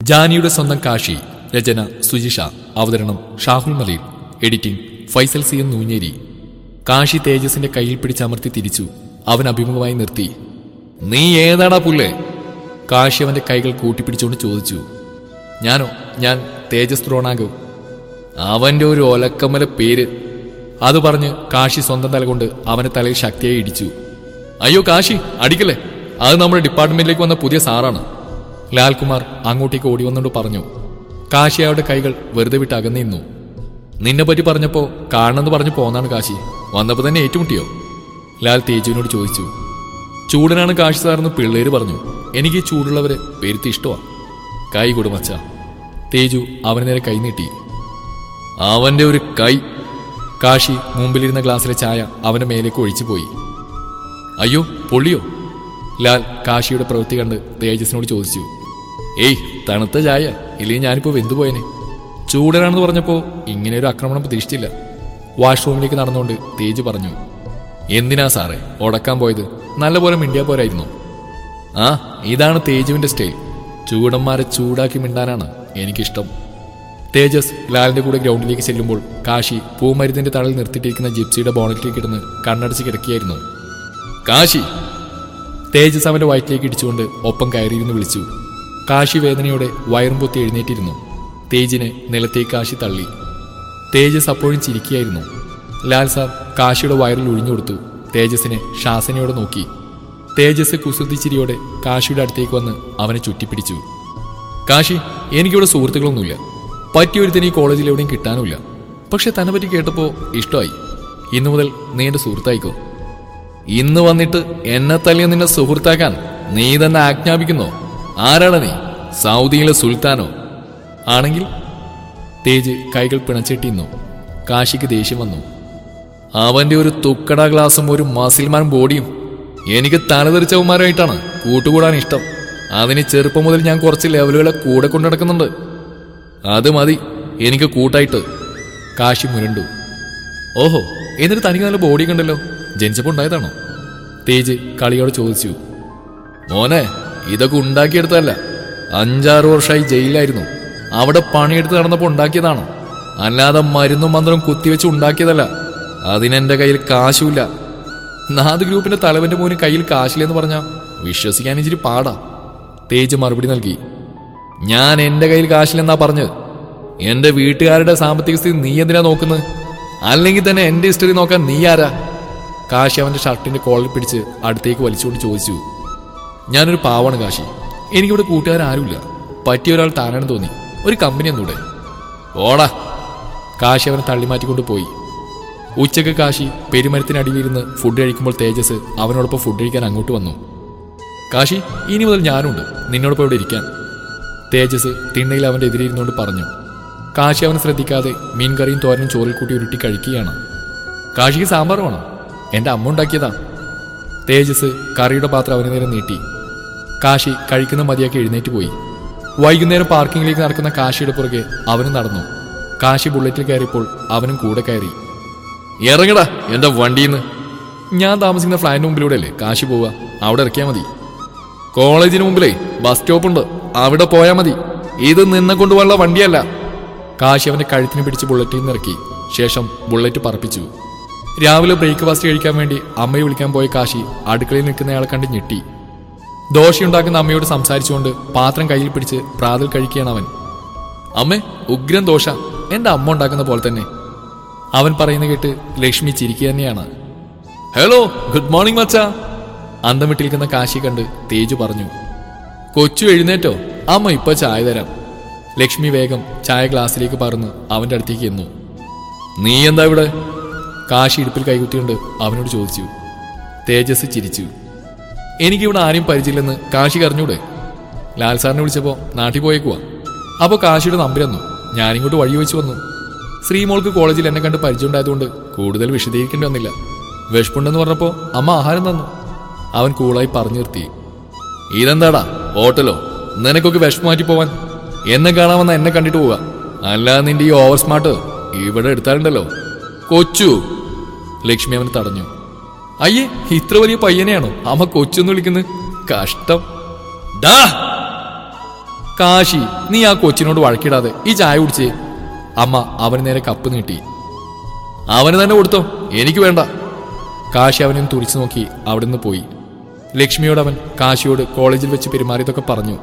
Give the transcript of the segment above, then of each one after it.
ജാനിയുടെ സ്വന്തം കാശി രചന സുജിഷ അവതരണം Shahul Maleel editing Faisal C M Noonjeri Kashi തേജസിന്റെ കയ്യിൽ പിടിച്ചമർത്തി തിരിച്ചു അവൻ അഭിമുഖമായി നിർത്തി നീ ഏതാടാ പുല്ലേ കാശി അവന്റെ കൈകൾ കൂട്ടിപ്പിടിച്ചുകൊണ്ട് ചോദിച്ചു ഞാനോ ഞാൻ തേജസ് ദ്രോണാഗു അവന്റെ ഒരു ഒലക്കമ്മല പേര് അത് പറഞ്ഞ് കാശി സ്വന്തം തല കൊണ്ട് അവന്റെ തലയിൽ ശക്തിയായി ഇടിച്ചു അയ്യോ കാശി അടിക്കല്ലേ അത് നമ്മുടെ ഡിപ്പാർട്ട്മെന്റിലേക്ക് വന്ന പുതിയ സാറാണ് ലാൽകുമാർ അങ്ങോട്ടേക്ക് ഓടി വന്നുകൊണ്ട് പറഞ്ഞു കാശി അയാളുടെ കൈകൾ വെറുതെ വിട്ട് അകന്നു നിന്നു നിന്നെ പറ്റി പറഞ്ഞപ്പോ കാണണമെന്ന് പറഞ്ഞു പോന്നാണ് കാശി വന്നപ്പോ തന്നെ ഏറ്റുമുട്ടിയോ ലാൽ തേജുവിനോട് ചോദിച്ചു ചൂടനാണ് കാശി സാറെന്ന് പിള്ളേര് പറഞ്ഞു എനിക്ക് ഈ ചൂടുള്ളവരെ പെരുത്തി ഇഷ്ടമാ കൈ കൊടുമച്ച തേജു അവന് നേരെ കൈ നീട്ടി അവന്റെ ഒരു കൈ കാശി മുമ്പിലിരുന്ന ഗ്ലാസ്സിലെ ചായ അവന്റെ മേലേക്ക് ഒഴിച്ചു പോയി അയ്യോ പൊള്ളിയോ ലാൽ കാശിയുടെ പ്രവൃത്തി കണ്ട് തേജസിനോട് ചോദിച്ചു ഏയ് തണുത്ത ചായ ഇല്ലെങ്കിൽ ഞാനിപ്പോ വെന്തുപോയനെ ചൂടനാണെന്ന് പറഞ്ഞപ്പോ ഇങ്ങനെ ഒരു ആക്രമണം പ്രതീക്ഷിച്ചില്ല വാഷ്റൂമിലേക്ക് നടന്നുകൊണ്ട് തേജ് പറഞ്ഞു എന്തിനാ സാറേ ഉടക്കാൻ പോയത് നല്ലപോലെ മിണ്ടിയാ പോരായിരുന്നു ആ ഇതാണ് തേജുവിന്റെ സ്റ്റൈൽ ചൂടന്മാരെ ചൂടാക്കി മിണ്ടാനാണ് എനിക്കിഷ്ടം തേജസ് ലാലിന്റെ കൂടെ ഗ്രൗണ്ടിലേക്ക് ചെല്ലുമ്പോൾ കാശി പൂമരുന്നിന്റെ തളയിൽ നിർത്തിയിട്ടിരിക്കുന്ന ജിപ്സിയുടെ ബോണറ്റിലേക്ക് കിടന്ന് കണ്ണടച്ച് കിടക്കുകയായിരുന്നു കാശി തേജസ് അവന്റെ വയറ്റിലേക്ക് ഇടിച്ചുകൊണ്ട് ഒപ്പം കയറിയിരുന്ന് വിളിച്ചു കാശി വേദനയോടെ വയറും പൊത്തി എഴുന്നേറ്റിരുന്നു തേജിനെ നിലത്തേക്ക് കാശി തള്ളി തേജസ് അപ്പോഴും ചിരിക്കുകയായിരുന്നു ലാൽ സാർ കാശിയുടെ വയറിൽ ഒഴിഞ്ഞു കൊടുത്തു തേജസിനെ ശാസനയോടെ നോക്കി തേജസ് കുസൃതിച്ചിരിയോടെ കാശിയുടെ അടുത്തേക്ക് വന്ന് അവനെ ചുറ്റിപ്പിടിച്ചു കാശി എനിക്കിവിടെ സുഹൃത്തുക്കളൊന്നുമില്ല പറ്റിയൊരുത്തിന് ഈ കോളേജിൽ എവിടെയും കിട്ടാനുമില്ല പക്ഷെ തന്നെ പറ്റി കേട്ടപ്പോ ഇഷ്ടമായി ഇന്നു മുതൽ നീ എന്റെ സുഹൃത്തായിക്കോ ഇന്ന് വന്നിട്ട് എന്നെ തല്ലിയ നിന്നെ സുഹൃത്താക്കാൻ നീ തന്നെ ആജ്ഞാപിക്കുന്നോ ആരാണ് നീ സൗദിയിലെ സുൽത്താനോ ആണെങ്കിൽ തേജ് കൈകൾ പിണച്ചിട്ടിന്നു കാശിക്ക് ദേഷ്യം വന്നു അവന്റെ ഒരു തുക്കട ഗ്ലാസും ഒരു മസിൽമാൻ ബോഡിയും എനിക്ക് തലതെറിച്ചവന്മാരായിട്ടാണ് കൂട്ടുകൂടാൻ ഇഷ്ടം അതിന് ചെറുപ്പം മുതൽ ഞാൻ കുറച്ച് ലെവലുകളെ കൂടെ കൊണ്ടു നടക്കുന്നുണ്ട് അത് മതി എനിക്ക് കൂട്ടായിട്ട് കാശി മുരണ്ടു ഓഹോ എന്നിട്ട് തനിക്ക് നല്ല ബോഡി കണ്ടല്ലോ ജനിച്ചപ്പോൾ ഉണ്ടായതാണോ തേജ് കളിയോട് ചോദിച്ചു മോനെ ഇതൊക്കെ ഉണ്ടാക്കിയെടുത്തതല്ല അഞ്ചാറ് വർഷമായി ജയിലിലായിരുന്നു അവിടെ പണിയെടുത്ത് നടന്നപ്പോൾ ഉണ്ടാക്കിയതാണോ അല്ലാതെ മരുന്നും മന്ത്രവും കുത്തിവെച്ച് ഉണ്ടാക്കിയതല്ല അതിനെന്റെ കയ്യിൽ കാശുമില്ല നാദ് ഗ്രൂപ്പിന്റെ തലവന്റെ മോന് കയ്യിൽ കാശില്ലെന്ന് പറഞ്ഞാ വിശ്വസിക്കാൻ ഇച്ചിരി പാടാ തേജ് മറുപടി നൽകി ഞാൻ എന്റെ കയ്യിൽ കാശില്ലെന്നാ പറഞ്ഞത് എന്റെ വീട്ടുകാരുടെ സാമ്പത്തിക സ്ഥിതി നീ എന്തിനാ നോക്കുന്നത് അല്ലെങ്കിൽ തന്നെ എന്റെ ഹിസ്റ്ററി നോക്കാൻ നീ ആരാ കാശി അവന്റെ ഷർട്ടിന്റെ കോളർ പിടിച്ച് അടുത്തേക്ക് വലിച്ചുകൊണ്ട് ചോദിച്ചു ഞാനൊരു പാവാണ് കാശി എനിക്കിവിടെ കൂട്ടുകാരാരുമില്ല പറ്റിയ ഒരാൾ താനാണെന്ന് തോന്നി ഒരു കമ്പനി ഒന്നൂടെ ഓടാ കാശി അവനെ തള്ളിമാറ്റിക്കൊണ്ട് പോയി ഉച്ചക്ക് കാശി പെരുമരത്തിനടിയിലിരുന്ന് ഫുഡ് കഴിക്കുമ്പോൾ തേജസ് അവനോടൊപ്പം ഫുഡ് കഴിക്കാൻ അങ്ങോട്ട് വന്നു കാശി ഇനി മുതൽ ഞാനുണ്ട് നിന്നോടൊപ്പം ഇവിടെ ഇരിക്കാൻ തേജസ് തിണ്ണയിൽ അവന്റെ എതിരിരുന്നുകൊണ്ട് പറഞ്ഞു കാശി അവനെ ശ്രദ്ധിക്കാതെ മീൻകറിയും തോരനും ചോറിൽ കൂട്ടി ഉരുട്ടി കഴിക്കുകയാണ് കാശിക്ക് സാമ്പാർ വേണം എന്റെ അമ്മ ഉണ്ടാക്കിയതാ തേജസ് കറിയുടെ പാത്രം അവന് നേരെ നീട്ടി കാശി കഴിക്കുന്ന മതിയാക്കി എഴുന്നേറ്റ് പോയി വൈകുന്നേരം പാർക്കിങ്ങിലേക്ക് നടക്കുന്ന കാശിയുടെ പുറകെ അവനും നടന്നു കാശി ബുള്ളറ്റിൽ കയറിയപ്പോൾ അവനും കൂടെ കയറി ഇറങ്ങടാ എന്റെ വണ്ടിന്ന് ഞാൻ താമസിക്കുന്ന ഫ്ലാറ്റിന് മുമ്പിലൂടെ അല്ലേ കാശി പോവുക അവിടെ ഇറക്കിയാൽ മതി കോളേജിന് മുമ്പിലേ ബസ് സ്റ്റോപ്പ് ഉണ്ട് അവിടെ പോയാൽ മതി ഇത് നിന്നെ കൊണ്ടുപോകാനുള്ള വണ്ടിയല്ല കാശി അവന്റെ കഴുത്തിന് പിടിച്ച് ബുള്ളറ്റിൽ നിന്ന് ഇറക്കി ശേഷം ബുള്ളറ്റ് പറപ്പിച്ചു രാവിലെ ബ്രേക്ക്ഫാസ്റ്റ് കഴിക്കാൻ വേണ്ടി അമ്മയെ വിളിക്കാൻ പോയ കാശി അടുക്കളയിൽ നിൽക്കുന്നയാളെ കണ്ട് ഞെട്ടി ദോശയുണ്ടാക്കുന്ന അമ്മയോട് സംസാരിച്ചുകൊണ്ട് പാത്രം കയ്യിൽ പിടിച്ച് പ്രാതൽ കഴിക്കുകയാണ് അവൻ അമ്മേ ഉഗ്രൻ ദോശ എന്റെ അമ്മ ഉണ്ടാക്കുന്ന പോലെ തന്നെ അവൻ പറയുന്ന കേട്ട് ലക്ഷ്മി ചിരിക്കുക തന്നെയാണ് ഹലോ ഗുഡ് മോർണിംഗ് മച്ച അന്തം വിട്ടിരിക്കുന്ന കാശി കണ്ട് തേജു പറഞ്ഞു കൊച്ചു എഴുന്നേറ്റോ അമ്മ ഇപ്പൊ ചായ തരാം ലക്ഷ്മി വേഗം ചായ ഗ്ലാസ്സിലേക്ക് പറന്ന് അവന്റെ അടുത്തേക്ക് എന്നു നീ എന്താ ഇവിടെ കാശി ഇടുപ്പിൽ കൈകുത്തിക്കൊണ്ട് അവനോട് ചോദിച്ചു തേജസ് ചിരിച്ചു എനിക്കിവിടെ ആരെയും പരിചയമില്ലെന്ന് കാശി കറിഞ്ഞൂടെ ലാൽ സാറിനെ വിളിച്ചപ്പോൾ നാട്ടിൽ പോയേക്കുവാ അപ്പോൾ കാശിയുടെ നമ്പർ തന്നു ഞാനിങ്ങോട്ട് വഴി വെച്ച് വന്നു ശ്രീമോൾക്ക് കോളേജിൽ എന്നെ കണ്ട് പരിചയമുണ്ടായതുകൊണ്ട് കൂടുതൽ വിശദീകരിക്കേണ്ടി വന്നില്ല വിഷപ്പുണ്ടെന്ന് പറഞ്ഞപ്പോൾ അമ്മ ആഹാരം തന്നു അവൻ കൂളായി പറഞ്ഞു നിർത്തി ഇതെന്താടാ ഹോട്ടലോ നിനക്കൊക്കെ വിഷമം മാറ്റി പോവാൻ എന്നെ കാണാമെന്ന എന്നെ കണ്ടിട്ട് പോവുക അല്ലാതെ നിന്റെ ഈ ഓവർ സ്മാർട്ട് ഇവിടെ എടുത്താലുണ്ടല്ലോ കൊച്ചു ലക്ഷ്മി അവനെ തടഞ്ഞു അയ്യേ ഇത്ര വലിയ പയ്യനെയാണോ അമ്മ കൊച്ചെന്ന് വിളിക്കുന്നത് കഷ്ടം ഡാ കാശി നീ ആ കൊച്ചിനോട് വഴക്കിടാതെ ഈ ചായ കുടിച്ചേ അമ്മ അവന് നേരെ കപ്പ് നീട്ടി അവന് തന്നെ കൊടുത്തോ എനിക്ക് വേണ്ട കാശി അവനെ തുറിച്ചു നോക്കി അവിടെ നിന്ന് പോയി ലക്ഷ്മിയോട് അവൻ കാശിയോട് കോളേജിൽ വെച്ച് പെരുമാറിയതൊക്കെ പറഞ്ഞു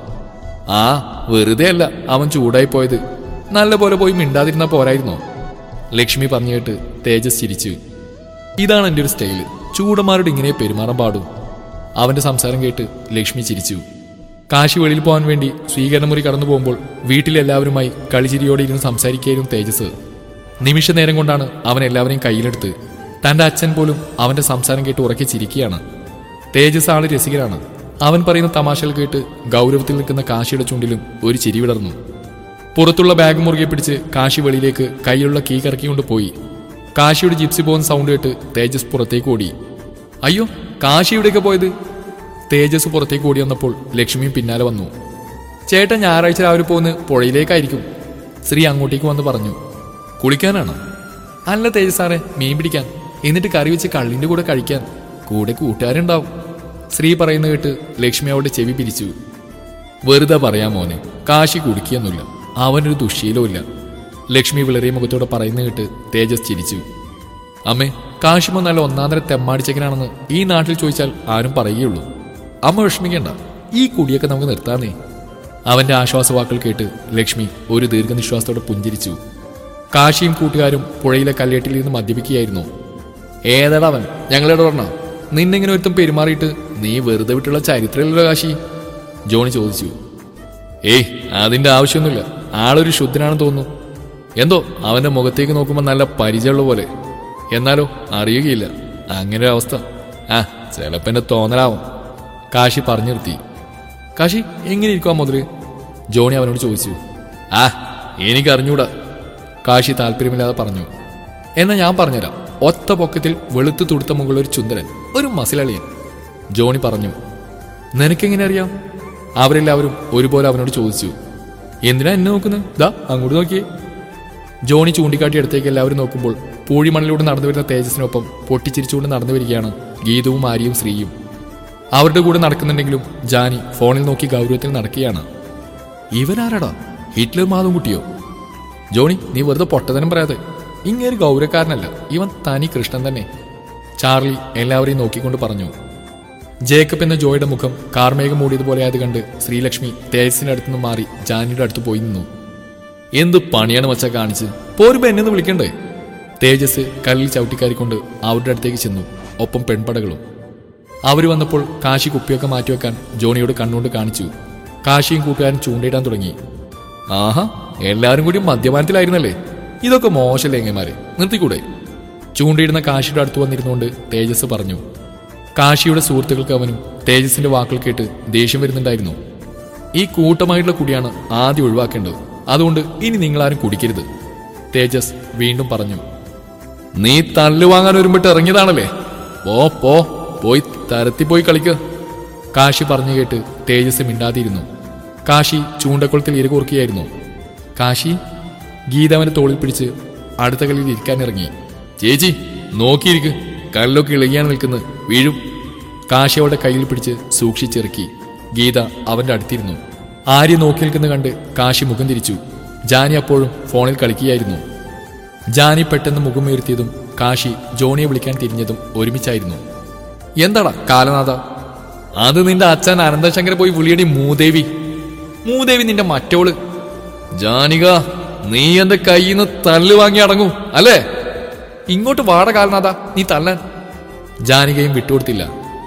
ആ വെറുതെ അല്ല അവൻ ചൂടായി പോയത് നല്ല പോലെ പോയി മിണ്ടാതിരുന്നാ പോരായിരുന്നോ ലക്ഷ്മി പറഞ്ഞു കേട്ട് തേജസ് ചിരിച്ചു ഇതാണ് എൻ്റെ ഒരു സ്റ്റൈല് ചൂടന്മാരോട് ഇങ്ങനെ പെരുമാറാൻ പാടും അവന്റെ സംസാരം കേട്ട് ലക്ഷ്മി ചിരിച്ചു കാശി വെളിയിൽ പോകാൻ വേണ്ടി സ്വീകരണമുറി കടന്നു പോകുമ്പോൾ വീട്ടിലെല്ലാവരുമായി കളിചിരിയോടെ ഇരുന്ന് സംസാരിക്കുകയായിരുന്നു തേജസ് നിമിഷ നേരം കൊണ്ടാണ് അവൻ എല്ലാവരെയും കയ്യിലെടുത്ത് തന്റെ അച്ഛൻ പോലും അവന്റെ സംസാരം കേട്ട് ഉറക്കെ ചിരിക്കുകയാണ് തേജസ് ആള് രസികനാണ് അവൻ പറയുന്ന തമാശകൾ കേട്ട് ഗൗരവത്തിൽ നിൽക്കുന്ന കാശിയുടെ ചുണ്ടിലും ഒരു ചിരി വിടർന്നു പുറത്തുള്ള ബാഗ് മുറുകെ പിടിച്ച് കാശി വെളിയിലേക്ക് കയ്യിലുള്ള കീ കറക്കിക്കൊണ്ട് പോയി കാശിയുടെ ജിപ്സി പോകുന്ന സൗണ്ട് കേട്ട് തേജസ് പുറത്തേക്ക് ഓടി അയ്യോ കാശി ഇവിടേക്ക് പോയത് തേജസ് പുറത്തേക്ക് ഓടി വന്നപ്പോൾ ലക്ഷ്മിയും പിന്നാലെ വന്നു ചേട്ടൻ ഞായറാഴ്ച രാവിലെ പോകുന്ന പുഴയിലേക്കായിരിക്കും ശ്രീ അങ്ങോട്ടേക്ക് വന്ന് പറഞ്ഞു കുളിക്കാനാണോ അല്ല തേജസ് സാറേ മീൻ പിടിക്കാൻ എന്നിട്ട് കറി വെച്ച് കള്ളിന്റെ കൂടെ കഴിക്കാൻ കൂടെ കൂട്ടുകാരുണ്ടാവും ശ്രീ പറയുന്ന കേട്ട് ലക്ഷ്മി അവളുടെ ചെവി പിരിച്ചു വെറുതെ പറയാം മോനെ കാശി കുടിക്കുകയൊന്നുമില്ല അവനൊരു ദുശ്ശീലവുമില്ല ലക്ഷ്മി വിളറിയ മുഖത്തോടെ പറയുന്ന കേട്ട് തേജസ് ചിരിച്ചു അമ്മേ കാശിമോ നല്ല ഒന്നാന്തര തെമ്മാടിച്ചക്കനാണെന്ന് ഈ നാട്ടിൽ ചോദിച്ചാൽ ആരും പറയുകയുള്ളൂ അമ്മ വിഷമിക്കണ്ട ഈ കുടിയൊക്കെ നമുക്ക് നിർത്താന്നേ അവന്റെ ആശ്വാസവാക്കുകൾ കേട്ട് ലക്ഷ്മി ഒരു ദീർഘനിശ്വാസത്തോടെ പുഞ്ചിരിച്ചു കാശിയും കൂട്ടുകാരും പുഴയിലെ കല്ലേട്ടിൽ നിന്ന് മദ്യപിക്കുകയായിരുന്നു ഏതടാ അവൻ ഞങ്ങളുടെ പറഞ്ഞ നിന്നെങ്ങനെ ഒരുത്തം പെരുമാറിയിട്ട് നീ വെറുതെ വിട്ടുള്ള ചരിത്രമില്ലല്ലോ കാശി ജോണി ചോദിച്ചു ഏയ് അതിന്റെ ആവശ്യമൊന്നുമില്ല ആളൊരു ശുദ്ധനാണെന്ന് തോന്നുന്നു എന്തോ അവന്റെ മുഖത്തേക്ക് നോക്കുമ്പോൾ നല്ല പരിചയമുള്ള പോലെ എന്നാലോ അറിയുകയില്ല അങ്ങനെ ഒരു അവസ്ഥ ആ ചിലപ്പോ എന്റെ തോന്നലാവും കാശി പറഞ്ഞു നിർത്തി കാശി എങ്ങനെ ഇരിക്കുവാ മുതല് ജോണി അവനോട് ചോദിച്ചു ആ എനിക്ക് അറിഞ്ഞൂടാ കാശി താല്പര്യമില്ലാതെ പറഞ്ഞു എന്നാ ഞാൻ പറഞ്ഞുതരാം ഒത്ത പൊക്കത്തിൽ വെളുത്തു തുടുത്ത മുകളിൽ ഒരു ചുന്ദരൻ ഒരു മസിലളിയൻ ജോണി പറഞ്ഞു നിനക്കെങ്ങനെ അറിയാം അവരെല്ലാവരും ഒരുപോലെ അവനോട് ചോദിച്ചു എന്തിനാ എന്നെ നോക്കുന്നത് ദാ അങ്ങോട്ട് നോക്കിയേ ജോണി ചൂണ്ടിക്കാട്ടി അടുത്തേക്ക് എല്ലാവരും നോക്കുമ്പോൾ പൂഴിമണലിലൂടെ നടന്നു വരുന്ന തേജസ്സിനൊപ്പം പൊട്ടിച്ചിരിച്ചുകൊണ്ട് നടന്നു വരികയാണ് ഗീതവും ആര്യയും ശ്രീയും അവരുടെ കൂടെ നടക്കുന്നുണ്ടെങ്കിലും ജാനി ഫോണിൽ നോക്കി ഗൗരവത്തിൽ നടക്കുകയാണ് ഇവനാരാടാ ഹിറ്റ്ലർ മാധവൻ കുട്ടിയോ ജോണി നീ വെറുതെ പൊട്ടതനം പറയാതെ ഇങ്ങേര് ഗൗരവക്കാരനല്ല ഇവൻ തനി കൃഷ്ണൻ തന്നെ ചാർലി എല്ലാവരെയും നോക്കിക്കൊണ്ട് പറഞ്ഞു ജേക്കബ് എന്ന ജോയുടെ മുഖം കാർമേഘം മൂടിയതുപോലെ ആയത് കണ്ട് ശ്രീലക്ഷ്മി തേജസിന്റെ അടുത്തുനിന്ന് മാറി ജാനിയുടെ അടുത്ത് പോയി നിന്നു എന്ത് പണിയാണ് മച്ച കാണിച്ച് പോരുമ്പോ എന്നെ ഒന്ന് വിളിക്കണ്ടേ തേജസ് കല്ലിൽ ചവിട്ടിക്കാരിക്കൊണ്ട് അവരുടെ അടുത്തേക്ക് ചെന്നു ഒപ്പം പെൺപടകളും അവർ വന്നപ്പോൾ കാശി കുപ്പിയൊക്കെ മാറ്റിവെക്കാൻ ജോണിയോട് കണ്ണുകൊണ്ട് കാണിച്ചു കാശിയും കൂട്ടുകാരും ചൂണ്ടയിടാൻ തുടങ്ങി ആഹാ എല്ലാവരും കൂടി മദ്യപാനത്തിലായിരുന്നല്ലേ ഇതൊക്കെ മോശമല്ലേ എങ്ങന്മാരെ നിർത്തിക്കൂടെ ചൂണ്ടയിടുന്ന കാശിയുടെ അടുത്ത് വന്നിരുന്നുകൊണ്ട് തേജസ് പറഞ്ഞു കാശിയുടെ സുഹൃത്തുക്കൾക്ക് അവനും തേജസിന്റെ വാക്കുകൾ കേട്ട് ദേഷ്യം വരുന്നുണ്ടായിരുന്നു ഈ കൂട്ടമായിട്ടുള്ള കുടിയാണ് ആദ്യം ഒഴിവാക്കേണ്ടത് അതുകൊണ്ട് ഇനി നിങ്ങളാരും കുടിക്കരുത് തേജസ് വീണ്ടും പറഞ്ഞു നീ തല്ലു വാങ്ങാൻ ഒരുമ്പിട്ട് ഇറങ്ങിയതാണല്ലേ പോ പോ പോയി തരത്തി പോയി കളിക്ക് കാശി പറഞ്ഞു കേട്ട് തേജസ് മിണ്ടാതിരുന്നു കാശി ചൂണ്ടക്കുളത്തിൽ ഇരകുറുക്കിയായിരുന്നു കാശി ഗീത അവന്റെ തോളിൽ പിടിച്ച് അടുത്ത കളിയിൽ ഇരിക്കാനിറങ്ങി ചേച്ചി നോക്കിയിരിക്ക് കല്ലൊക്കെ ഇളകിയാണ് നിൽക്കുന്നത് വീഴും കാശി അവളുടെ കയ്യിൽ പിടിച്ച് സൂക്ഷിച്ചിറക്കി ഗീത അവന്റെ അടുത്തിരുന്നു ആര്യ നോക്കി നിൽക്കുന്ന കണ്ട് കാശി മുഖം തിരിച്ചു ജാനി അപ്പോഴും ഫോണിൽ കളിക്കുകയായിരുന്നു ജാനി പെട്ടെന്ന് മുഖമുയർത്തിയതും കാശി ജോണിയെ വിളിക്കാൻ തിരിഞ്ഞതും ഒരുമിച്ചായിരുന്നു എന്താടാ കാലനാഥ അത് നിന്റെ അച്ഛൻ അനന്തശങ്കർ പോയി വിളിയടി മൂദേവി മൂദേവി നിന്റെ മറ്റോള് ജാനിക നീ എന്റെ കയ്യിൽ നിന്ന് തല്ല് വാങ്ങി അടങ്ങൂ അല്ലേ ഇങ്ങോട്ട് വാട കാലനാഥ നീ തല്ലാൻ ജാനികയും വിട്ടുകൊടുത്തില്ല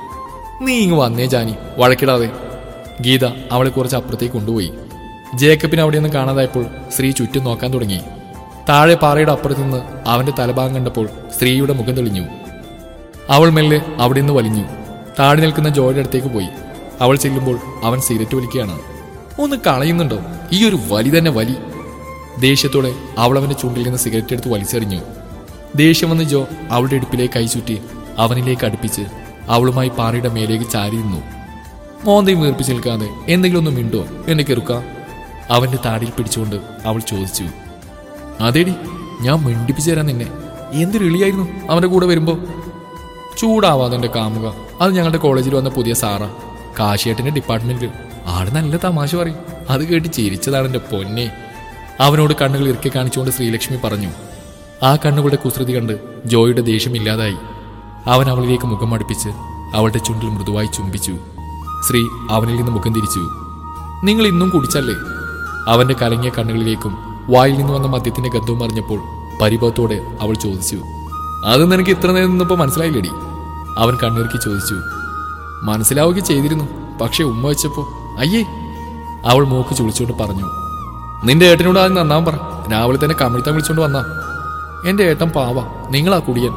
നീ ഇങ്ങ് വന്നേ ജാനി വഴക്കിടാതെ ഗീത അവളെ കുറച്ച് അപ്പുറത്തേക്ക് കൊണ്ടുപോയി ജേക്കബിനെ അവിടെയൊന്നും കാണാതായപ്പോൾ സ്ത്രീ ചുറ്റും നോക്കാൻ തുടങ്ങി താഴെ പാറയുടെ അപ്പുറത്ത് നിന്ന് അവന്റെ തലഭാഗം കണ്ടപ്പോൾ സ്ത്രീയുടെ മുഖം തെളിഞ്ഞു അവൾ മെല്ലെ അവിടെ നിന്ന് വലിഞ്ഞു താഴെ നിൽക്കുന്ന ജോയുടെ അടുത്തേക്ക് പോയി അവൾ ചെല്ലുമ്പോൾ അവൻ സിഗരറ്റ് വലിക്കുകയാണ് ഒന്ന് കളയുന്നുണ്ടോ ഈ ഒരു വലി തന്നെ വലി ദേഷ്യത്തോടെ അവൾ അവന്റെ ചുണ്ടിൽ നിന്ന് സിഗരറ്റ് എടുത്ത് വലിച്ചെറിഞ്ഞു ദേഷ്യം വന്ന് ജോ അവളുടെ ഇടുപ്പിലേക്ക് കൈ ചുറ്റി അവനിലേക്ക് അടുപ്പിച്ച് അവളുമായി പാറയുടെ മേലേക്ക് ചാരി നിന്നു മോന്തയും വീർപ്പിച്ച് നിൽക്കാതെ എന്തെങ്കിലും ഒന്ന് മിണ്ടോ എന്നെ കെറുക്കാം അവന്റെ താടിയിൽ പിടിച്ചുകൊണ്ട് അവൾ ചോദിച്ചു അതേടി ഞാൻ മിണ്ടിപ്പിച്ചു തരാൻ നിന്നെ എന്തൊരു എളിയായിരുന്നു അവന്റെ കൂടെ വരുമ്പോ ചൂടാവാതെ എന്റെ കാമുക അത് ഞങ്ങളുടെ കോളേജിൽ വന്ന പുതിയ സാറാ കാശിയേട്ടന്റെ ഡിപ്പാർട്ട്മെന്റിൽ ആള് നല്ല തമാശ പറയും അത് കേട്ട് ചിരിച്ചതാണ് എൻ്റെ പൊന്നെ അവനോട് കണ്ണുകൾ ഇറുക്കി കാണിച്ചുകൊണ്ട് ശ്രീലക്ഷ്മി പറഞ്ഞു ആ കണ്ണുകളുടെ കുസൃതി കണ്ട് ജോയുടെ ദേഷ്യം ഇല്ലാതായി അവൻ അവളിലേക്ക് മുഖം അടുപ്പിച്ച് അവളുടെ ചുണ്ടിൽ മൃദുവായി ചുംബിച്ചു ശ്രീ അവനിൽ നിന്ന് മുഖം തിരിച്ചു നിങ്ങൾ ഇന്നും കുടിച്ചല്ലേ അവന്റെ കലങ്ങിയ കണ്ണുകളിലേക്കും വായിൽ നിന്ന് വന്ന മദ്യത്തിന്റെ ഗന്ധവും അറിഞ്ഞപ്പോൾ പരിഭവത്തോടെ അവൾ ചോദിച്ചു അത് നിനക്ക് ഇത്ര നേരം നിന്നപ്പോ മനസ്സിലായില്ലടി അവൻ കണ്ണിറുക്കി ചോദിച്ചു മനസ്സിലാവുകയും ചെയ്തിരുന്നു പക്ഷെ ഉമ്മ വെച്ചപ്പോ അയ്യേ അവൾ മൂക്ക് ചുളിച്ചുകൊണ്ട് പറഞ്ഞു നിന്റെ ഏട്ടനോട് ആദ്യം നന്നാൻ പറ രാവിലെ തന്നെ കമിഴ്ത്താൻ വിളിച്ചോണ്ട് വന്നാ എന്റെ ഏട്ടൻ പാവ നിങ്ങളാ കുടിയൻ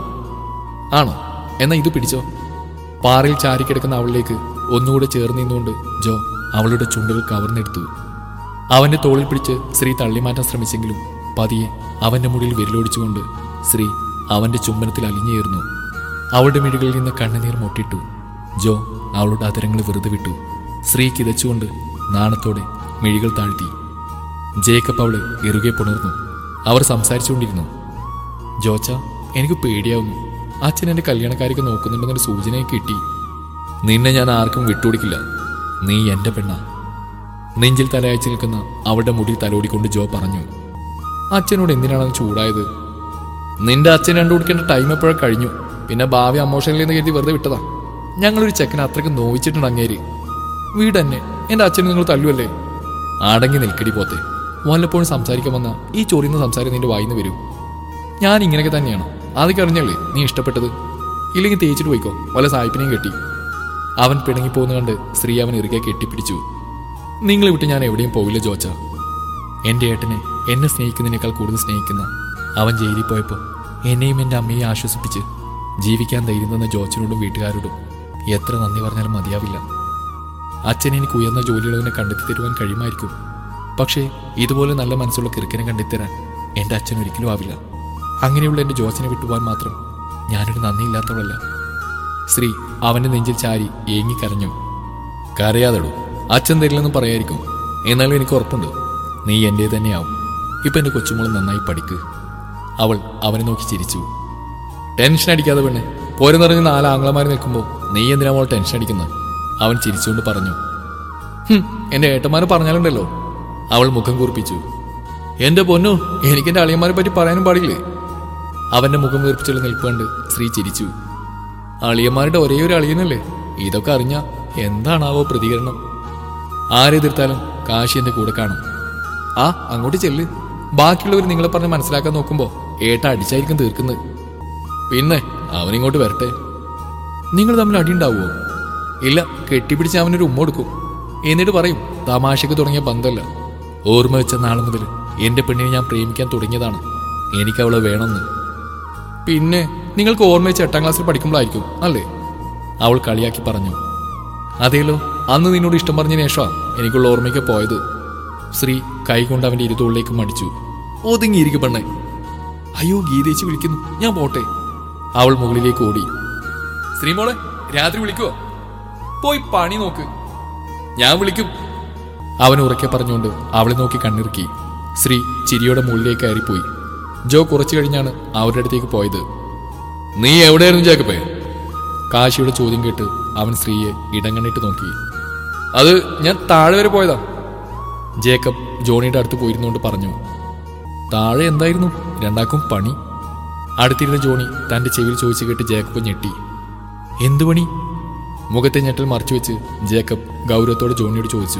ആണോ എന്നാ ഇത് പിടിച്ചോ പാറയിൽ ചാരിക്കിടക്കുന്ന അവളിലേക്ക് ഒന്നുകൂടെ ചേർന്ന് നിന്നുകൊണ്ട് ജോ അവളുടെ ചുണ്ടുകൾ കവർന്നെടുത്തു അവന്റെ തോളിൽ പിടിച്ച് ശ്രീ തള്ളിമാറ്റാൻ ശ്രമിച്ചെങ്കിലും പതിയെ അവന്റെ മുടിയിൽ വിരലോടിച്ചുകൊണ്ട് ശ്രീ അവന്റെ ചുംബനത്തിൽ അലിഞ്ഞേർന്നു അവളുടെ മിഴികളിൽ നിന്ന് കണ്ണുനീർ മുട്ടിട്ടു ജോ അവളുടെ അതരങ്ങൾ വെറുതെ വിട്ടു ശ്രീ കിതച്ചുകൊണ്ട് നാണത്തോടെ മിഴികൾ താഴ്ത്തി ജേക്കബ് അവളെ ഇറുകെ പുണർന്നു അവർ സംസാരിച്ചുകൊണ്ടിരുന്നു ജോച്ച എനിക്ക് പേടിയാവുന്നു അച്ഛൻ എന്റെ കല്യാണക്കാരിക്ക് നോക്കുന്നുണ്ടെന്നൊരു സൂചനയെ കിട്ടി നിന്നെ ഞാൻ ആർക്കും വിട്ടുകൊടുക്കില്ല നീ എന്റെ പെണ്ണ നെഞ്ചിൽ തലയച്ചു നിൽക്കുന്ന അവളുടെ മുടി തലോടിക്കൊണ്ട് ജോ പറഞ്ഞു അച്ഛനോട് എന്തിനാണ് ചൂടായത് നിന്റെ അച്ഛൻ കണ്ടുപിടിക്കേണ്ട ടൈം എപ്പോഴും കഴിഞ്ഞു പിന്നെ ഭാവി അമോഷനിൽ നിന്ന് കരുതി വെറുതെ വിട്ടതാ ഞങ്ങളൊരു ചെക്കനെ അത്രയ്ക്ക് നോവിച്ചിട്ടുണ്ട് അങ്ങേര് വീട് തന്നെ എന്റെ അച്ഛനെ നിങ്ങൾ തല്ലുവല്ലേ അടങ്ങി നിൽക്കടി പോത്തെ വല്ലപ്പോഴും സംസാരിക്കാൻ വന്ന ഈ ചൊറിയുന്ന സംസാരം നിന്റെ വായിന്ന് വരൂ ഞാൻ ഇങ്ങനെയൊക്കെ തന്നെയാണ് അതൊക്കെ അറിഞ്ഞല്ലേ നീ ഇഷ്ടപ്പെട്ടത് ഇല്ലെങ്കിൽ തേച്ചിട്ട് പോയിക്കോ വല്ല സായിപ്പിനെയും കെട്ടി അവൻ പിണങ്ങിപ്പോകുന്ന കണ്ട് സ്ത്രീ അവൻ ഇറുകെ കെട്ടിപ്പിടിച്ചു നിങ്ങളെ വിട്ട് ഞാൻ എവിടെയും പോവില്ല ജോച്ച എന്റെ ഏട്ടനെ എന്നെ സ്നേഹിക്കുന്നതിനേക്കാൾ കൂടുതൽ സ്നേഹിക്കുന്ന അവൻ ജയിലിൽ പോയപ്പോൾ എന്നെയും എൻ്റെ അമ്മയെ ആശ്വസിപ്പിച്ച് ജീവിക്കാൻ ധൈര്യം തന്ന ജോച്ചനോടും വീട്ടുകാരോടും എത്ര നന്ദി പറഞ്ഞാലും മതിയാവില്ല അച്ഛൻ എനിക്ക് ഉയർന്ന ജോലികളെ കണ്ടെത്തി തരുവാൻ കഴിയുമായിരിക്കും പക്ഷേ ഇതുപോലെ നല്ല മനസ്സുള്ള കിറുക്കനെ കണ്ടെത്തിത്തരാൻ എൻ്റെ അച്ഛൻ ഒരിക്കലും ആവില്ല അങ്ങനെയുള്ള എൻ്റെ ജോച്ചനെ വിട്ടുപോകാൻ മാത്രം ഞാനൊരു നന്ദിയില്ലാത്തവളല്ല ശ്രീ അവന്റെ നെഞ്ചിൽ ചാരി ഏങ്ങിക്കരഞ്ഞു കരയാതടൂ അച്ഛൻ തരില്ലെന്ന് പറയായിരിക്കും എന്നാലും എനിക്ക് ഉറപ്പുണ്ട് നീ എൻ്റെ തന്നെയാവും ഇപ്പൊ എൻ്റെ കൊച്ചുമോൾ നന്നായി പഠിക്ക് അവൾ അവനെ നോക്കി ചിരിച്ചു ടെൻഷൻ അടിക്കാതെ പെണ്ണെ പോരെന്നിറങ്ങി നാല് ആംഗ്ലമാർ നിൽക്കുമ്പോൾ നീ എന്തിനാ മോൾ ടെൻഷൻ അടിക്കുന്നത് അവൻ ചിരിച്ചുകൊണ്ട് പറഞ്ഞു "ഹും, എന്റെ ഏട്ടന്മാര് പറഞ്ഞാലുണ്ടല്ലോ അവൾ മുഖം കുറിപ്പിച്ചു എന്റെ പൊന്നു എനിക്ക് എന്റെ അളിയന്മാരെ പറ്റി പറയാനും പാടില്ലേ അവന്റെ മുഖം വീർപ്പിച്ചുള്ള നിൽപ്പ് കണ്ട് ശ്രീ ചിരിച്ചു അളിയന്മാരുടെ ഒരേ ഒരു അളിയനല്ലേ ഇതൊക്കെ അറിഞ്ഞ എന്താണാവോ പ്രതികരണം ആരെതിർത്താലും കാശി എന്റെ കൂടെ കാണും ആ അങ്ങോട്ട് ചെല്ല് ബാക്കിയുള്ളവർ നിങ്ങളെ പറഞ്ഞ് മനസ്സിലാക്കാൻ നോക്കുമ്പോ ഏട്ട അടിച്ചായിരിക്കും തീർക്കുന്നത് പിന്നെ അവനിങ്ങോട്ട് വരട്ടെ നിങ്ങൾ തമ്മിൽ അടിയുണ്ടാവുമോ ഇല്ല കെട്ടിപ്പിടിച്ച് അവനൊരു ഉമ്മ കൊടുക്കും എന്നിട്ട് പറയും തമാശക്ക് തുടങ്ങിയ ബന്ധമല്ല ഓർമ്മ വെച്ച നാൾ മുതൽ എന്റെ പെണ്ണിനെ ഞാൻ പ്രേമിക്കാൻ തുടങ്ങിയതാണ് എനിക്ക് അവളെ വേണമെന്ന് പിന്നെ നിങ്ങൾക്ക് ഓർമ്മ വെച്ച് എട്ടാം ക്ലാസ്സിൽ പഠിക്കുമ്പോഴായിരിക്കും അല്ലേ അവൾ കളിയാക്കി പറഞ്ഞു അതേലോ അന്ന് നിന്നോട് ഇഷ്ടം പറഞ്ഞ ശേഷമാണ് എനിക്കുള്ള ഓർമ്മയ്ക്ക് പോയത് ശ്രീ കൈകൊണ്ട് അവന്റെ ഇരുതോളിലേക്ക് മടിച്ചു ഒതുങ്ങിയിരിക്കും പെണ്ണെ അയ്യോ ഗീതേച്ചി വിളിക്കുന്നു ഞാൻ പോട്ടെ അവൾ മുകളിലേക്ക് ഓടി ശ്രീമോളെ രാത്രി വിളിക്കുവോ പോയി പണി നോക്ക് ഞാൻ വിളിക്കും അവൻ ഉറക്കെ പറഞ്ഞുകൊണ്ട് അവളെ നോക്കി കണ്ണിറുക്കി ശ്രീ ചിരിയോടെ മുകളിലേക്ക് കയറിപ്പോയി ജോ കുറച്ചു കഴിഞ്ഞാണ് അവരുടെ അടുത്തേക്ക് പോയത് നീ എവിടെയായിരുന്നു ജാക്കപ്പേ കാശിയുടെ ചോദ്യം കേട്ട് അവൻ സ്ത്രീയെ ഇടങ്ങണിട്ട് നോക്കി അത് ഞാൻ താഴെ വരെ പോയതാ ജേക്കബ് ജോണിയുടെ അടുത്ത് പോയിരുന്നുകൊണ്ട് പറഞ്ഞു താഴെ എന്തായിരുന്നു രണ്ടാക്കും പണി അടുത്തിരുന്ന ജോണി തന്റെ ചെവിയിൽ ചോദിച്ചു കേട്ട് ജേക്കബ് ഞെട്ടി എന്തു പണി മുഖത്തെ ഞെട്ടൽ മറച്ചു വെച്ച് ജേക്കബ് ഗൗരവത്തോടെ ജോണിയോട് ചോദിച്ചു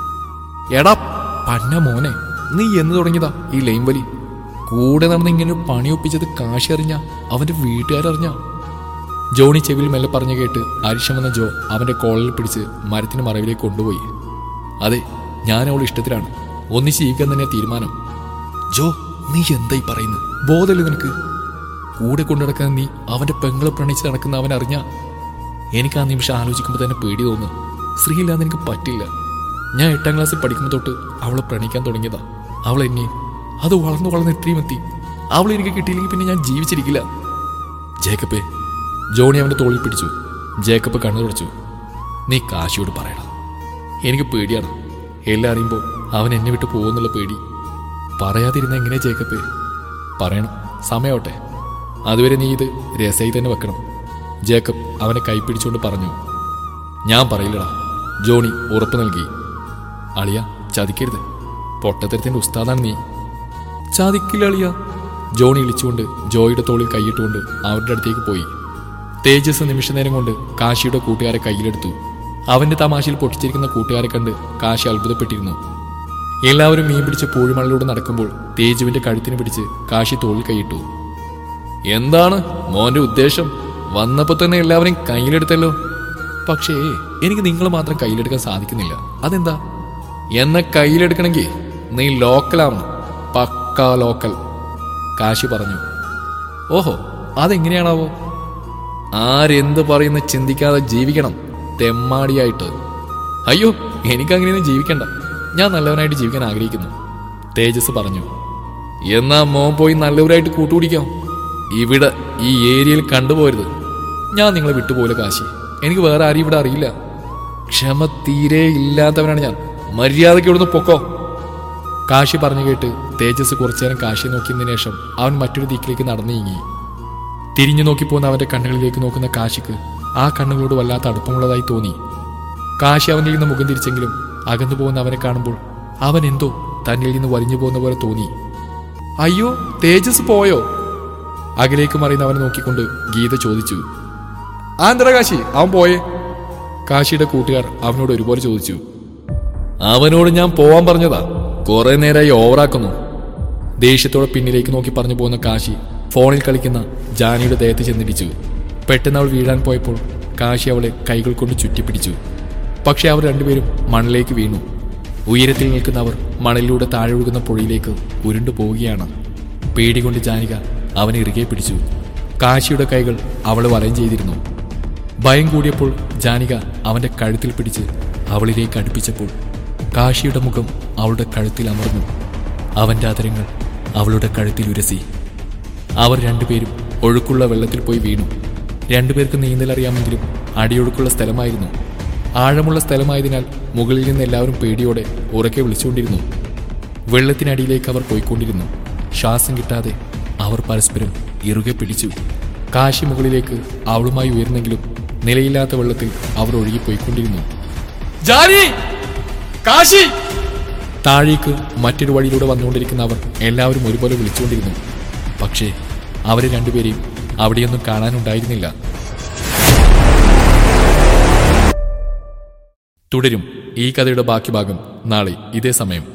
എടാ പന്ന മോനെ നീ എന്ന് തുടങ്ങിയതാ ഈ ലൈൻ വലി കൂടെ നടന്ന് ഇങ്ങനെ ഒരു പണി ഒപ്പിച്ചത് കാശി അറിഞ്ഞ അവന്റെ വീട്ടുകാരറിഞ്ഞ ജോണി ചെവിയിൽ മെല്ലെ പറഞ്ഞു കേട്ട് അരിശം വന്ന ജോ അവന്റെ കോളിൽ പിടിച്ച് മരത്തിന് മറവിലേക്ക് കൊണ്ടുപോയി അതെ ഞാൻ അവൾ ഇഷ്ടത്തിലാണ് ഒന്നിച്ച് ജീവിക്കാൻ തന്നെ തീരുമാനം ജോ നീ എന്തായി പറയുന്നത് ബോധമില്ല നിനക്ക് കൂടെ കൊണ്ടു നടക്കാൻ നീ അവന്റെ പെങ്ങളെ പ്രണയിച്ച് നടക്കുന്ന അവൻ അറിഞ്ഞ എനിക്ക് ആ നിമിഷം ആലോചിക്കുമ്പോൾ തന്നെ പേടി തോന്നുന്നു സ്ത്രീയില്ലാതെ എനിക്ക് പറ്റില്ല ഞാൻ എട്ടാം ക്ലാസ്സിൽ പഠിക്കുമ്പോൾ തൊട്ട് അവളെ പ്രണയിക്കാൻ തുടങ്ങിയതാ അവൾ എന്നെ അത് വളർന്നു വളർന്ന് എത്രയും എത്തി അവൾ എനിക്ക് കിട്ടിയില്ലെങ്കിൽ പിന്നെ ഞാൻ ജീവിച്ചിരിക്കില്ല ജേക്കബേ ജോണി അവന്റെ തോളിൽ പിടിച്ചു ജേക്കബ് കണ്ണു തുടച്ചു നീ കാശിയോട് പറയണം എനിക്ക് പേടിയാണ് എല്ലാം അറിയുമ്പോൾ അവൻ എന്നെ വിട്ട് പോകുന്നുള്ള പേടി പറയാതിരുന്ന എങ്ങനെ ജേക്കബേ പറയണം സമയമാവട്ടെ അതുവരെ നീ ഇത് രസമായി തന്നെ വെക്കണം ജേക്കബ് അവനെ കൈപ്പിടിച്ചുകൊണ്ട് പറഞ്ഞു ഞാൻ പറയില്ലടാ ജോണി ഉറപ്പ് നൽകി അളിയ ചതിക്കരുത് പൊട്ടത്തരത്തിന്റെ ഉസ്താദാണ് നീ ചതിക്കില്ല അളിയ ജോണി ഇളിച്ചുകൊണ്ട് ജോയിയുടെ തോളിൽ കൈയിട്ടുകൊണ്ട് അവരുടെ അടുത്തേക്ക് പോയി തേജസ് നിമിഷനേരം കൊണ്ട് കാശിയുടെ കൂട്ടുകാരെ കയ്യിലെടുത്തു അവന്റെ തമാശയിൽ പൊട്ടിച്ചിരിക്കുന്ന കൂട്ടുകാരെ കണ്ട് കാശി അത്ഭുതപ്പെട്ടിരുന്നു എല്ലാവരും മീൻ പിടിച്ച പൂഴിമണലിലൂടെ നടക്കുമ്പോൾ തേജുവിന്റെ കഴുത്തിന് പിടിച്ച് കാശി തോളിൽ കൈയിട്ടു എന്താണ് മോന്റെ ഉദ്ദേശം വന്നപ്പോ തന്നെ എല്ലാവരെയും കയ്യിലെടുത്തല്ലോ പക്ഷേ എനിക്ക് നിങ്ങൾ മാത്രം കയ്യിലെടുക്കാൻ സാധിക്കുന്നില്ല അതെന്താ എന്നെ കയ്യിലെടുക്കണമെങ്കിൽ നീ ലോക്കലാവണം പക്കാ ലോക്കൽ കാശി പറഞ്ഞു ഓഹോ അതെങ്ങനെയാണാവോ ആരെന്ത് പറയുന്ന ചിന്തിക്കാതെ ജീവിക്കണം തെമ്മാടിയായിട്ട് അയ്യോ എനിക്കങ്ങനെയൊന്നും ജീവിക്കണ്ട ഞാൻ നല്ലവനായിട്ട് ജീവിക്കാൻ ആഗ്രഹിക്കുന്നു തേജസ് പറഞ്ഞു എന്നാ മോൻ പോയി നല്ലവരായിട്ട് കൂട്ടുപിടിക്കാം ഇവിടെ ഈ ഏരിയയിൽ കണ്ടുപോരുത് ഞാൻ നിങ്ങളെ വിട്ടുപോലെ കാശി എനിക്ക് വേറെ ആരും ഇവിടെ അറിയില്ല ക്ഷമ തീരെ ഇല്ലാത്തവനാണ് ഞാൻ മര്യാദയ്ക്ക് ഇവിടുന്ന് പൊക്കോ കാശി പറഞ്ഞു കേട്ട് തേജസ് കുറച്ചുനേരം കാശി നോക്കിയതിനു ശേഷം അവൻ മറ്റൊരു ദിക്കിലേക്ക് നടന്നു നീങ്ങി തിരിഞ്ഞു നോക്കിപ്പോന്ന അവന്റെ കണ്ണുകളിലേക്ക് നോക്കുന്ന കാശിക്ക് ആ കണ്ണുകളോട് വല്ലാത്ത അടുപ്പമുള്ളതായി തോന്നി കാശി അവനിൽ നിന്ന് മുഖം തിരിച്ചെങ്കിലും അകന്നു പോകുന്ന അവനെ കാണുമ്പോൾ അവൻ എന്തോ തന്നിൽ നിന്ന് വലിഞ്ഞു പോകുന്ന പോലെ തോന്നി അയ്യോ തേജസ് പോയോ അകലേക്ക് മറിയുന്ന അവനെ നോക്കിക്കൊണ്ട് ഗീത ചോദിച്ചു ആന്തര കാശി അവൻ പോയേ കാശിയുടെ കൂട്ടുകാർ അവനോട് ഒരുപോലെ ചോദിച്ചു അവനോട് ഞാൻ പോവാൻ പറഞ്ഞതാ കുറെ നേരമായി ഓവറാക്കുന്നു ദേഷ്യത്തോടെ പിന്നിലേക്ക് നോക്കി പറഞ്ഞു പോകുന്ന കാശി ഫോണിൽ കളിക്കുന്ന ജാനിയുടെ ദേഹത്ത് ചെന്നിടിച്ചു പെട്ടെന്ന് അവൾ വീഴാൻ പോയപ്പോൾ കാശി അവളെ കൈകൾ കൊണ്ട് ചുറ്റിപ്പിടിച്ചു പക്ഷെ അവർ രണ്ടുപേരും മണ്ണിലേക്ക് വീണു ഉയരത്തിൽ നിൽക്കുന്ന അവർ മണലിലൂടെ താഴെ ഒഴുകുന്ന പുഴയിലേക്ക് ഉരുണ്ടു പോവുകയാണ് പേടികൊണ്ട് ജാനിക അവനെ ഇറുകെ പിടിച്ചു കാശിയുടെ കൈകൾ അവളെ വലയം ചെയ്തിരുന്നു ഭയം കൂടിയപ്പോൾ ജാനിക അവന്റെ കഴുത്തിൽ പിടിച്ച് അവളിലേക്ക് അടുപ്പിച്ചപ്പോൾ കാശിയുടെ മുഖം അവളുടെ കഴുത്തിൽ അമർന്നു അവന്റെ അതരങ്ങൾ അവളുടെ കഴുത്തിൽ ഉരസി അവർ രണ്ടുപേരും ഒഴുക്കുള്ള വെള്ളത്തിൽ പോയി വീണു രണ്ടുപേർക്ക് നീന്തൽ അറിയാമെങ്കിലും അടിയൊഴുക്കുള്ള സ്ഥലമായിരുന്നു ആഴമുള്ള സ്ഥലമായതിനാൽ മുകളിൽ നിന്ന് എല്ലാവരും പേടിയോടെ ഉറക്കെ വിളിച്ചുകൊണ്ടിരുന്നു വെള്ളത്തിനടിയിലേക്ക് അവർ പോയിക്കൊണ്ടിരുന്നു ശ്വാസം കിട്ടാതെ അവർ പരസ്പരം ഇറുകെ പിടിച്ചു കാശി മുകളിലേക്ക് അവളുമായി ഉയർന്നെങ്കിലും നിലയില്ലാത്ത വെള്ളത്തിൽ അവർ ഒഴുകിപ്പോയിക്കൊണ്ടിരുന്നു ജാനി കാശി താഴേക്ക് മറ്റൊരു വഴിയിലൂടെ വന്നുകൊണ്ടിരിക്കുന്ന അവർ എല്ലാവരും ഒരുപോലെ വിളിച്ചുകൊണ്ടിരുന്നു പക്ഷേ അവരെ രണ്ടുപേരെയും അവിടെയൊന്നും കാണാനുണ്ടായിരുന്നില്ല തുടരും ഈ കഥയുടെ ബാക്കി ഭാഗം നാളെ ഇതേ സമയം